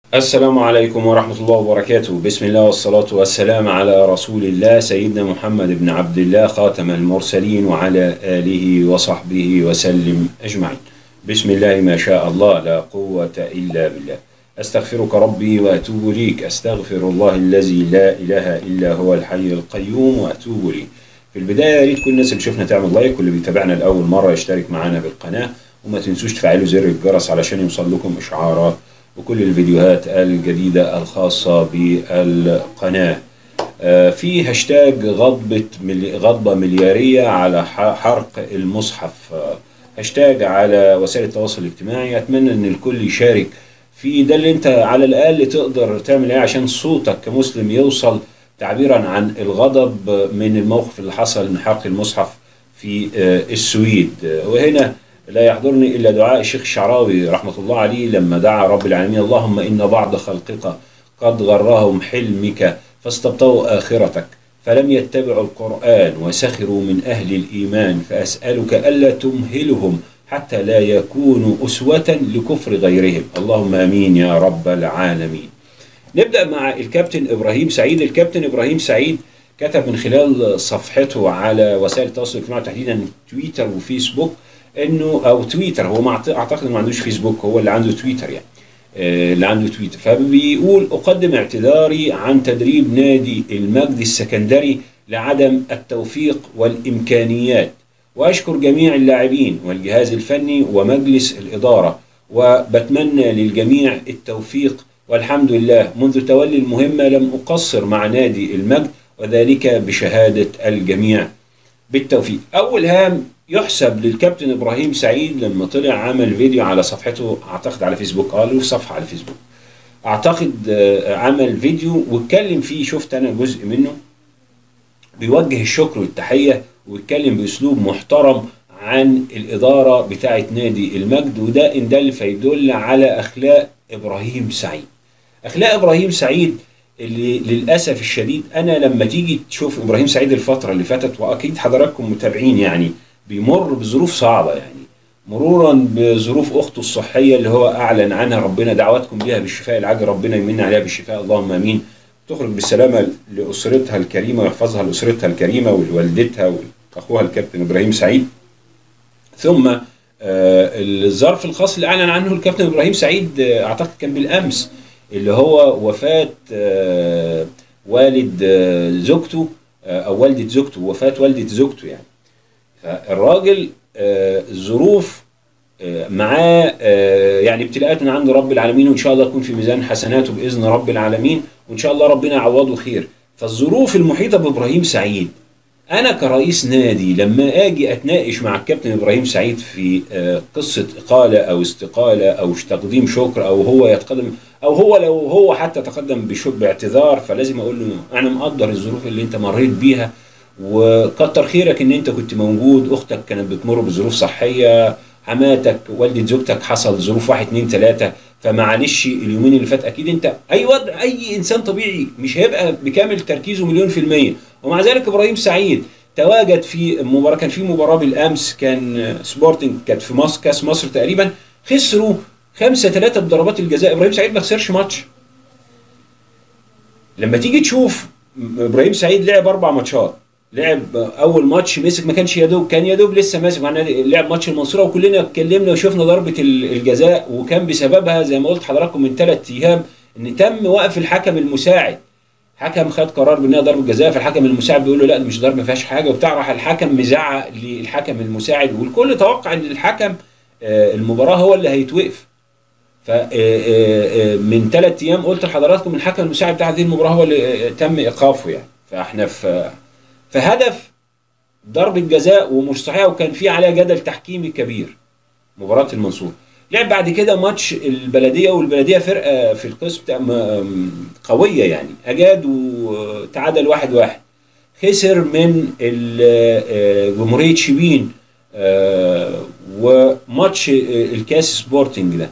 السلام عليكم ورحمة الله وبركاته بسم الله والصلاة والسلام على رسول الله سيدنا محمد بن عبد الله خاتم المرسلين وعلى آله وصحبه وسلم أجمعين بسم الله ما شاء الله لا قوة إلا بالله أستغفرك ربي وأتوب إليك أستغفر الله الذي لا إله إلا هو الحي القيوم وأتوب إليه في البداية يا ريت كل الناس اللي شفنا تعمل لايك واللي بيتابعنا لأول مرة يشترك معنا بالقناة وما تنسوش تفعلوا زر الجرس علشان يوصل لكم إشعارات وكل الفيديوهات الجديدة الخاصة بالقناة آه، في هاشتاج غضبة ملي غضبة مليارية على ح- حرق المصحف آه، هاشتاج على وسائل التواصل الاجتماعي أتمنى أن الكل يشارك في ده اللي أنت على الأقل تقدر تعمل إيه عشان صوتك كمسلم يوصل تعبيرا عن الغضب من الموقف اللي حصل من حرق المصحف في آه، السويد آه، وهنا لا يحضرني إلا دعاء الشيخ الشعراوي رحمة الله عليه لما دعا رب العالمين اللهم إن بعض خلقك قد غرهم حلمك فاستبطوا آخرتك فلم يتبعوا القرآن وسخروا من أهل الإيمان فأسألك ألا تمهلهم حتى لا يكونوا أسوة لكفر غيرهم اللهم آمين يا رب العالمين نبدأ مع الكابتن إبراهيم سعيد الكابتن إبراهيم سعيد كتب من خلال صفحته على وسائل التواصل الاجتماعي تحديدا تويتر وفيسبوك انه او تويتر هو ما أعت- اعتقد انه ما عندوش فيسبوك هو اللي عنده تويتر يعني آه، اللي عنده تويتر فبيقول اقدم اعتذاري عن تدريب نادي المجد السكندري لعدم التوفيق والامكانيات واشكر جميع اللاعبين والجهاز الفني ومجلس الاداره وبتمنى للجميع التوفيق والحمد لله منذ تولي المهمه لم اقصر مع نادي المجد وذلك بشهاده الجميع بالتوفيق اول هام يحسب للكابتن ابراهيم سعيد لما طلع عمل فيديو على صفحته اعتقد على فيسبوك اه له صفحه على فيسبوك اعتقد آه، عمل فيديو واتكلم فيه شفت انا جزء منه بيوجه الشكر والتحيه ويتكلم باسلوب محترم عن الاداره بتاعه نادي المجد وده ان دل فيدل على اخلاق ابراهيم سعيد اخلاق ابراهيم سعيد اللي للاسف الشديد انا لما تيجي تشوف ابراهيم سعيد الفتره اللي فاتت واكيد حضراتكم متابعين يعني بيمر بظروف صعبه يعني مرورا بظروف اخته الصحيه اللي هو اعلن عنها ربنا دعواتكم بها بالشفاء العاجل ربنا يمن عليها بالشفاء اللهم امين تخرج بالسلامه لاسرتها الكريمه ويحفظها لاسرتها الكريمه ولوالدتها واخوها الكابتن ابراهيم سعيد ثم آه، الظرف الخاص اللي اعلن عنه الكابتن ابراهيم سعيد آه، اعتقد كان بالامس اللي هو وفاه آه، والد آه، زوجته آه، او والده زوجته وفاه والده زوجته يعني فالراجل آه، الظروف آه، معاه آه، يعني ابتلاءات من عند رب العالمين وان شاء الله تكون في ميزان حسناته باذن رب العالمين وان شاء الله ربنا يعوضه خير فالظروف المحيطه بابراهيم سعيد انا كرئيس نادي لما اجي اتناقش مع الكابتن ابراهيم سعيد في آه، قصه اقاله او استقاله او تقديم شكر او هو يتقدم او هو لو هو حتى تقدم بشك باعتذار فلازم اقول له انا مقدر الظروف اللي انت مريت بيها وكتر خيرك ان انت كنت موجود اختك كانت بتمر بظروف صحيه حماتك والدة زوجتك حصل ظروف واحد اتنين تلاته فمعلش اليومين اللي فات اكيد انت اي وضع اي انسان طبيعي مش هيبقى بكامل تركيزه مليون في الميه ومع ذلك ابراهيم سعيد تواجد في مباراه كان في مباراه بالامس كان سبورتنج كانت في مصر كاس مصر تقريبا خسروا خمسة ثلاثة بضربات الجزاء ابراهيم سعيد ما خسرش ماتش لما تيجي تشوف ابراهيم سعيد لعب اربع ماتشات لعب اول ماتش مسك ما كانش يا دوب كان يا دوب لسه ماسك معنا لعب ماتش المنصوره وكلنا اتكلمنا وشفنا ضربه ال- الجزاء وكان بسببها زي ما قلت حضراتكم من ثلاث ايام ان تم وقف الحكم المساعد حكم خد قرار بانها ضربه جزاء فالحكم المساعد بيقول له لا دي مش ضربه ما فيهاش حاجه وبتاع راح الحكم مزعق للحكم المساعد والكل توقع ان الحكم آه، المباراه هو اللي هيتوقف ف آه، آه، آه، من ثلاث ايام قلت لحضراتكم الحكم المساعد بتاع هذه المباراه هو اللي آه، تم ايقافه يعني فاحنا في فهدف ضربة جزاء ومش صحيحة وكان في عليها جدل تحكيمي كبير مباراة المنصور لعب بعد كده ماتش البلدية والبلدية فرقة في القسم بتاع م- قوية يعني أجاد وتعادل واحد واحد خسر من ال- آه، جمهورية شبين آه، وماتش آه، الكاس سبورتنج ده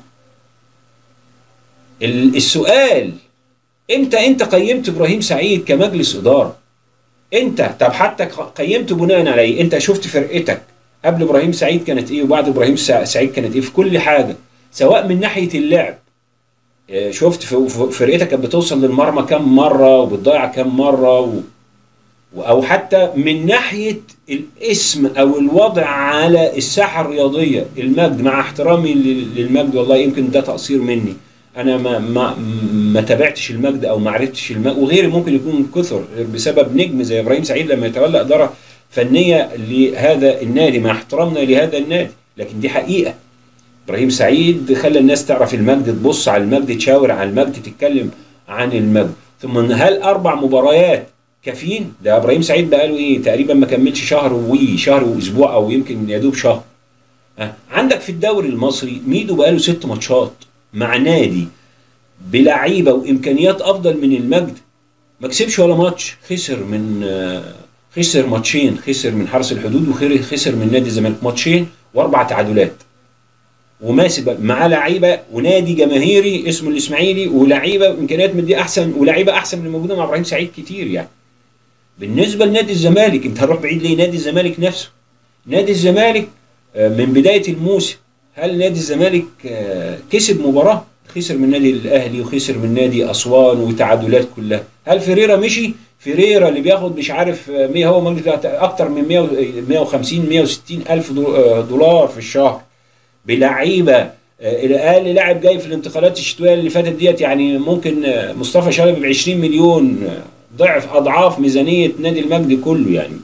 ال- السؤال امتى انت قيمت ابراهيم سعيد كمجلس اداره انت طب حتى قيمته بناء على ايه انت شفت فرقتك قبل ابراهيم سعيد كانت ايه وبعد ابراهيم سع- سعيد كانت ايه في كل حاجه سواء من ناحيه اللعب آه، شفت في- في- فرقتك كانت بتوصل للمرمى كام مره وبتضيع كام مره و... و- او حتى من ناحيه الاسم او الوضع على الساحه الرياضيه المجد مع احترامي لل- للمجد والله يمكن ده تقصير مني انا ما ما ما تابعتش المجد او ما عرفتش المجد وغيري ممكن يكون كثر بسبب نجم زي ابراهيم سعيد لما يتولى اداره فنيه لهذا النادي مع احترامنا لهذا النادي لكن دي حقيقه ابراهيم سعيد خلى الناس تعرف المجد تبص على المجد تشاور على المجد تتكلم عن المجد ثم هل اربع مباريات كافيين ده ابراهيم سعيد بقاله ايه تقريبا ما كملش شهر وي شهر واسبوع او يمكن يا دوب شهر ها، عندك في الدوري المصري ميدو بقاله ست ماتشات مع نادي بلعيبه وامكانيات افضل من المجد ما كسبش ولا ماتش خسر من آه، خسر ماتشين خسر من حرس الحدود وخسر من نادي الزمالك ماتشين واربع تعادلات وماسك مع لعيبه ونادي جماهيري اسمه الاسماعيلي ولعيبه امكانيات مدي احسن ولعيبه احسن من الموجوده مع ابراهيم سعيد كتير يعني بالنسبه لنادي الزمالك انت هتروح بعيد ليه نادي الزمالك نفسه نادي الزمالك آه، من بدايه الموسم هل نادي الزمالك آه، كسب مباراه خسر من نادي الاهلي وخسر من نادي اسوان وتعادلات كلها هل فيريرا مشي فيريرا اللي بياخد مش عارف آه، 100 هو مجلس اكتر من 100 150 160 الف دو- آه، دولار في الشهر بلعيبه آه، اقل لاعب جاي في الانتقالات الشتويه اللي فاتت ديت يعني ممكن آه، مصطفى شلبي ب 20 مليون آه، ضعف اضعاف ميزانيه نادي المجد كله يعني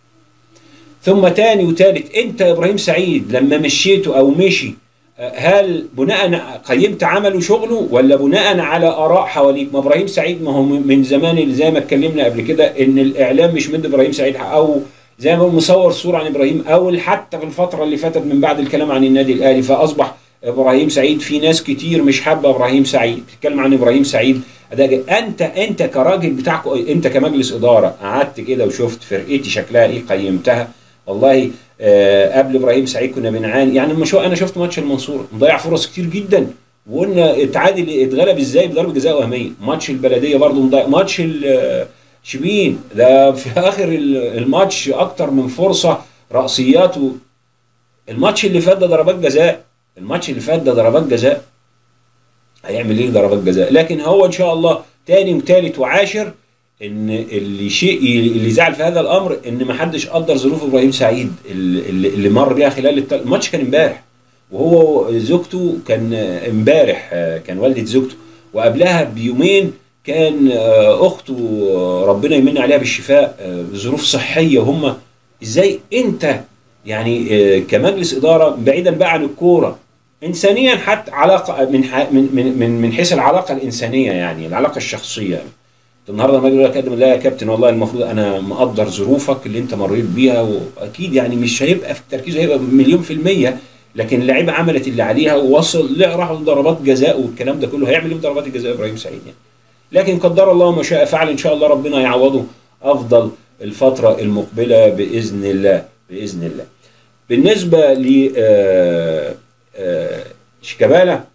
ثم تاني وتالت انت يا ابراهيم سعيد لما مشيته او مشي آه، هل بناء قيمت عمله وشغله ولا بناء على اراء حواليك ما ابراهيم سعيد ما هو من زمان اللي زي ما اتكلمنا قبل كده ان الاعلام مش مد ابراهيم سعيد حق- او زي ما هو مصور صوره عن ابراهيم او حتى في الفتره اللي فاتت من بعد الكلام عن النادي الاهلي فاصبح ابراهيم سعيد في ناس كتير مش حابه ابراهيم سعيد بتتكلم عن ابراهيم سعيد أداء جيد. انت انت كراجل بتاعك انت كمجلس اداره قعدت كده وشفت فرقتي شكلها ايه قيمتها والله آه قبل ابراهيم سعيد كنا بنعاني يعني لما شو انا شفت ماتش المنصوره مضيع فرص كتير جدا وقلنا اتعادل اتغلب ازاي بضربه جزاء وهميه ماتش البلديه برضه مضيع ماتش ال- شبين ده في اخر ال- الماتش اكتر من فرصه راسياته الماتش اللي فات ده ضربات جزاء الماتش اللي فات ده ضربات جزاء هيعمل ايه ضربات جزاء لكن هو ان شاء الله تاني وتالت وعاشر ان اللي شيء اللي زعل في هذا الامر ان ما حدش قدر ظروف ابراهيم سعيد اللي, اللي مر بيها خلال التل... الماتش كان امبارح وهو زوجته كان امبارح آه، كان والده زوجته وقبلها بيومين كان آه، اخته آه، ربنا يمن عليها بالشفاء آه، ظروف صحيه هم ازاي انت يعني آه، كمجلس اداره بعيدا بقى عن الكوره انسانيا حتى علاقه من ح- من من من, من حيث العلاقه الانسانيه يعني العلاقه الشخصيه يعني النهارده لما اجي اقول لك أقدم لا يا كابتن والله المفروض انا مقدر ظروفك اللي انت مريت بيها واكيد يعني مش هيبقى في التركيز هيبقى مليون في الميه لكن اللعيبه عملت اللي عليها ووصل لا راحوا ضربات جزاء والكلام ده كله هيعمل ايه بضربات الجزاء ابراهيم سعيد يعني لكن قدر الله ما شاء فعل ان شاء الله ربنا يعوضه افضل الفتره المقبله باذن الله باذن الله بالنسبه ل آه، آه، شيكابالا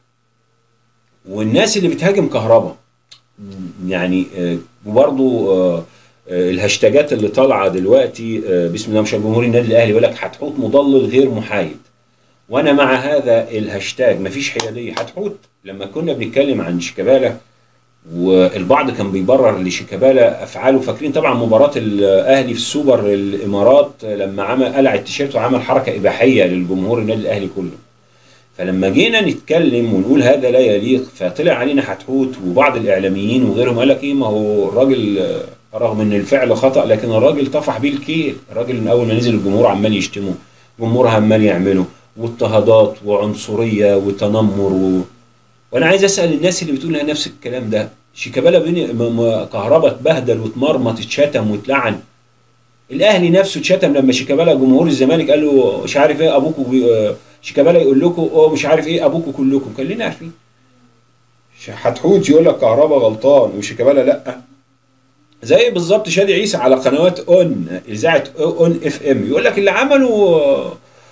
والناس اللي بتهاجم كهربا يعني آه، وبرضو آه، آه، الهاشتاجات اللي طالعه دلوقتي آه، بسم الله ما شاء الله جمهور النادي الاهلي يقول لك حتحوت مضلل غير محايد وانا مع هذا الهاشتاج مفيش حياديه حتحوت لما كنا بنتكلم عن شيكابالا والبعض كان بيبرر لشيكابالا افعاله فاكرين طبعا مباراه الاهلي في السوبر الامارات لما عمل قلع التيشيرت وعمل حركه اباحيه للجمهور النادي الاهلي كله فلما جينا نتكلم ونقول هذا لا يليق فطلع علينا حتحوت وبعض الاعلاميين وغيرهم قال لك ايه ما هو الراجل آه، رغم ان الفعل خطا لكن الراجل طفح بيه الكيل الراجل من اول ما نزل الجمهور عمال يشتمه جمهور عمال يعمله واضطهادات وعنصريه وتنمر و... وانا عايز اسال الناس اللي بتقول لها نفس الكلام ده شيكابالا بين م- م- كهربا اتبهدل واتمرمط اتشتم واتلعن الاهلي نفسه اتشتم لما شيكابالا جمهور الزمالك قال له مش عارف ايه ابوكوا بي- آه، شيكابالا يقول لكم اه مش عارف ايه ابوكوا كلكم كلنا عارفين ش- حتحوت يقول لك كهربا غلطان وشيكابالا لا زي بالظبط شادي عيسى على قنوات اون اذاعه اون اف ام يقول لك اللي عمله آه،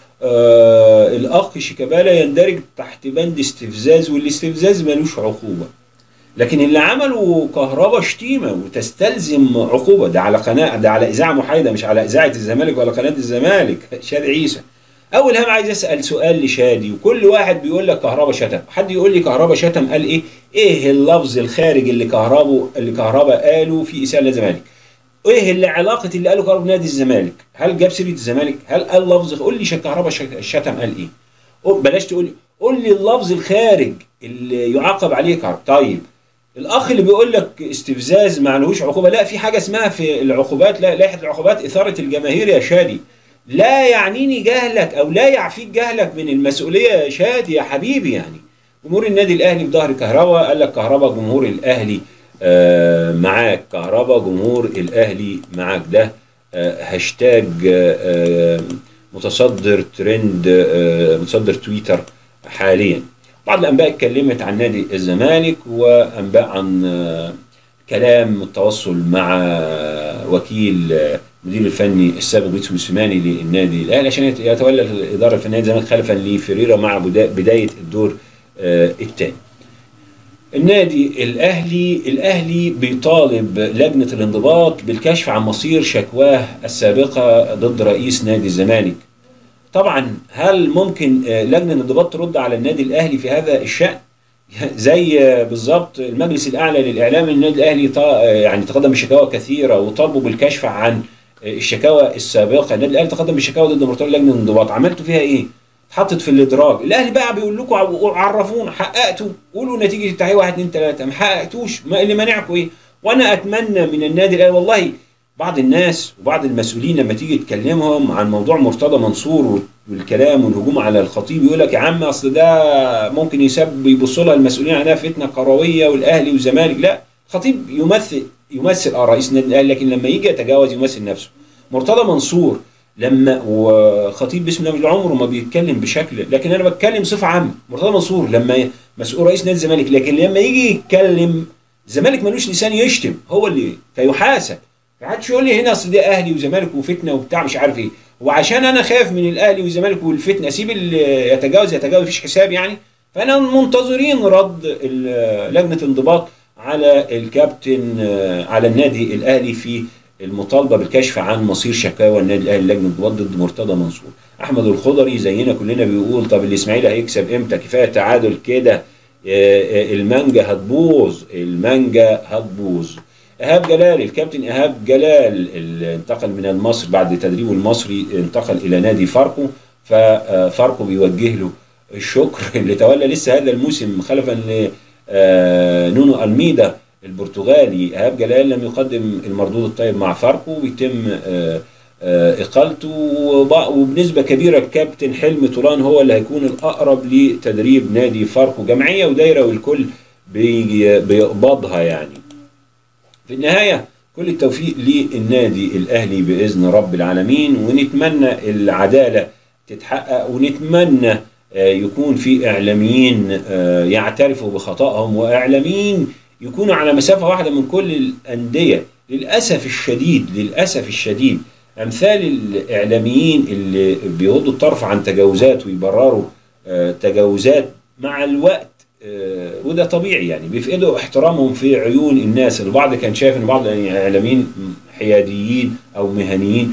آه الاخ شيكابالا يندرج تحت بند استفزاز والاستفزاز ملوش عقوبه لكن اللي عمله كهربا شتيمه وتستلزم عقوبه ده على قناه ده على اذاعه محايده مش على اذاعه الزمالك ولا قناه الزمالك شاد عيسى اول هم عايز اسال سؤال لشادي وكل واحد بيقول لك كهربا شتم حد يقول لي كهربا شتم قال ايه ايه اللفظ الخارج اللي كهربا اللي كهربا قاله في اساءه للزمالك ايه اللي علاقه اللي قاله كهربا بنادي الزمالك هل جاب سيره الزمالك هل قال لفظ قول لي كهربا شتم قال ايه بلاش تقول قول لي اللفظ الخارج اللي يعاقب عليه كهربا طيب الاخ اللي بيقول لك استفزاز ما لهوش عقوبه لا في حاجه اسمها في العقوبات لا لائحه العقوبات اثاره الجماهير يا شادي لا يعنيني جهلك او لا يعفيك جهلك من المسؤوليه يا شادي يا حبيبي يعني جمهور النادي الاهلي في ظهر كهربا قال لك كهربا جمهور الاهلي آه معاك كهربا جمهور الاهلي معاك ده آه هاشتاج آه متصدر ترند آه متصدر تويتر حاليا بعض الانباء اتكلمت عن نادي الزمالك وانباء عن آه كلام التواصل مع وكيل المدير الفني السابق بيتسو موسيماني للنادي الاهلي عشان يتولى الاداره الفنيه الزمالك خلفا لفريرا مع بدايه الدور آه الثاني. النادي الاهلي الاهلي بيطالب لجنه الانضباط بالكشف عن مصير شكواه السابقه ضد رئيس نادي الزمالك. طبعا هل ممكن لجنه الانضباط ترد على النادي الاهلي في هذا الشان؟ زي بالظبط المجلس الاعلى للاعلام النادي الاهلي يعني تقدم بشكاوى كثيره وطالبوا بالكشف عن الشكاوى السابقه النادي الاهلي تقدم بشكاوى ضد مرتضى لجنه الانضباط عملتوا فيها ايه؟ اتحطت في الادراج الاهلي بقى بيقول لكم عرفونا حققتوا قولوا نتيجه التحقيق 1 2 3 ما حققتوش ما اللي مانعكم ايه؟ وانا اتمنى من النادي الاهلي والله بعض الناس وبعض المسؤولين لما تيجي تكلمهم عن موضوع مرتضى منصور والكلام والهجوم على الخطيب يقول لك يا عم اصل ده ممكن يسب يبصوا لها المسؤولين عليها فتنه كرويه والاهلي والزمالك لا الخطيب يمثل يمثل اه رئيس النادي الاهلي لكن لما يجي يتجاوز يمثل نفسه مرتضى منصور لما وخطيب باسم الله عمره ما بيتكلم بشكل لكن انا بتكلم صفه عامه مرتضى منصور لما مسؤول رئيس نادي الزمالك لكن لما يجي يتكلم الزمالك ملوش لسان يشتم هو اللي فيحاسب ما حدش يقول لي هنا اصل ده اهلي وزمالك وفتنه وبتاع مش عارف ايه وعشان انا خايف من الاهلي والزمالك والفتنه اسيب اللي يتجاوز يتجاوز مفيش حساب يعني فانا منتظرين رد لجنه انضباط على الكابتن على النادي الاهلي في المطالبه بالكشف عن مصير شكاوى النادي الاهلي لجنه انضباط ضد مرتضى منصور احمد الخضري زينا كلنا بيقول طب الاسماعيلي هيكسب امتى كفايه تعادل كده المانجا هتبوظ المانجا هتبوظ ايهاب جلال الكابتن ايهاب جلال اللي انتقل من المصري بعد تدريبه المصري انتقل الى نادي فاركو ففاركو بيوجه له الشكر اللي تولى لسه هذا الموسم خلفا لنونو الميدا البرتغالي ايهاب جلال لم يقدم المردود الطيب مع فاركو بيتم اقالته وبنسبه كبيره الكابتن حلمي طولان هو اللي هيكون الاقرب لتدريب نادي فاركو جمعيه ودايره والكل بيقبضها يعني في النهاية كل التوفيق للنادي الأهلي بإذن رب العالمين ونتمنى العدالة تتحقق ونتمنى يكون في إعلاميين يعترفوا بخطأهم وإعلاميين يكونوا على مسافة واحدة من كل الأندية للأسف الشديد للأسف الشديد أمثال الإعلاميين اللي بيغضوا الطرف عن تجاوزات ويبرروا تجاوزات مع الوقت وده طبيعي يعني بيفقدوا احترامهم في عيون الناس البعض كان شايف ان بعض الاعلاميين حياديين او مهنيين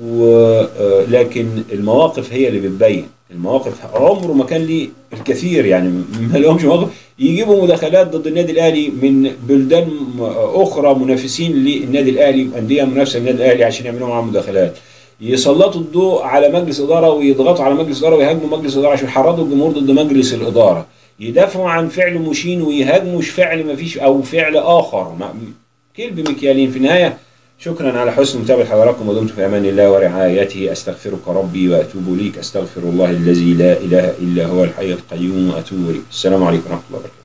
ولكن المواقف هي اللي بتبين المواقف عمره ما كان ليه الكثير يعني ما لهمش مواقف يجيبوا مداخلات ضد النادي الاهلي من بلدان اخرى منافسين للنادي الاهلي وانديه منافسه للنادي الاهلي عشان يعملوا معاهم مداخلات يسلطوا الضوء على مجلس اداره ويضغطوا على مجلس اداره ويهاجموا مجلس اداره عشان يحرضوا الجمهور ضد مجلس الاداره يدافعوا عن فعل مشين ويهاجموا فعل ما فيش او فعل اخر كلب مكيالين في النهايه شكرا على حسن متابعه حضراتكم ودمتم في امان الله ورعايته استغفرك ربي واتوب اليك استغفر الله الذي لا اله الا هو الحي القيوم واتوب اليك السلام عليكم ورحمه الله وبركاته